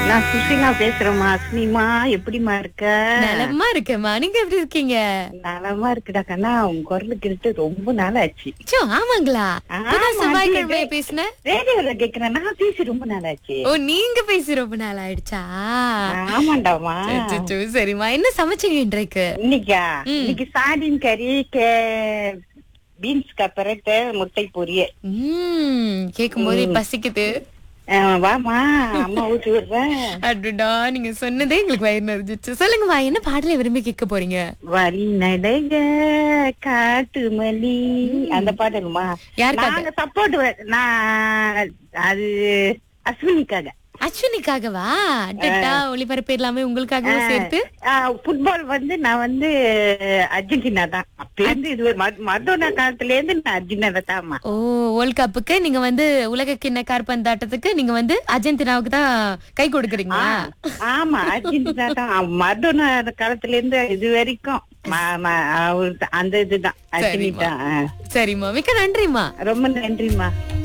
நான் சுசிலா பேசுறேம்மா அஸ்மிமா எப்படிமா இருக்க நலமா இருக்கேம்மா நீங்க எப்படி இருக்கீங்க நலமா இருக்குடா கண்ணா உன் குரலு கேட்டு ரொம்ப நாள் ஆச்சு சோ ஆமாங்களா ஆமா, இப்பதான் செவ்வாய்க்கிழமை அது- பேசினேன் ரேடியோல கேக்குறேன் நான் பேசி ரொம்ப நாள் ஆச்சு ஓ நீங்க பேசி ரொம்ப நாள் ஆயிடுச்சா ஆமாண்டாமா அச்சச்சோ, சரிம்மா என்ன சமைச்சீங்க இன்றைக்கு இன்னைக்கா ம். இன்னைக்கு சாடின் கறி கே பீன்ஸ் கப்பரட்டு முட்டை பொரியல் உம் கேக்கும் போதே பசிக்குது ஆ, வாமா அம்மா ஊட்டி விடுறேன் அடடா நீங்க சொன்னதே எங்களுக்கு வயிறு நிறைஞ்சிச்சு சொல்லுங்கம்மா என்ன பாடலை விரும்பி கேட்க போறீங்க வழி நடைக காட்டு மல்லி அந்த பாடலுமா யாருக்காக? நாங்க சப்போர்ட் நான் அது அஸ்வினிக்காக அஸ்வினிக்காகவா அடடா ஒளிபரப்பு எல்லாமே உங்களுக்காகவும் சேர்த்து ஃபுட்பால் வந்து நான் வந்து அர்ஜென்டினா தான் அப்ப இருந்து இது மதோனா காலத்துல இருந்து நான் அர்ஜென்டினா தான்மா ஓ வேர்ல்ட் கப்புக்கு நீங்க வந்து உலக கிண்ண காற்பந்தாட்டத்துக்கு நீங்க வந்து அர்ஜென்டினாவுக்கு தான் கை கொடுக்குறீங்களா ஆமா அர்ஜென்டினா தான் மதோனா காலத்துல இருந்து இது வரைக்கும் ம- ம- அவரு- அந்த இதுதான் அர்ஜென்டினா ஆ. சரிம்மா மிக்க நன்றிம்மா ரொம்ப நன்றிம்மா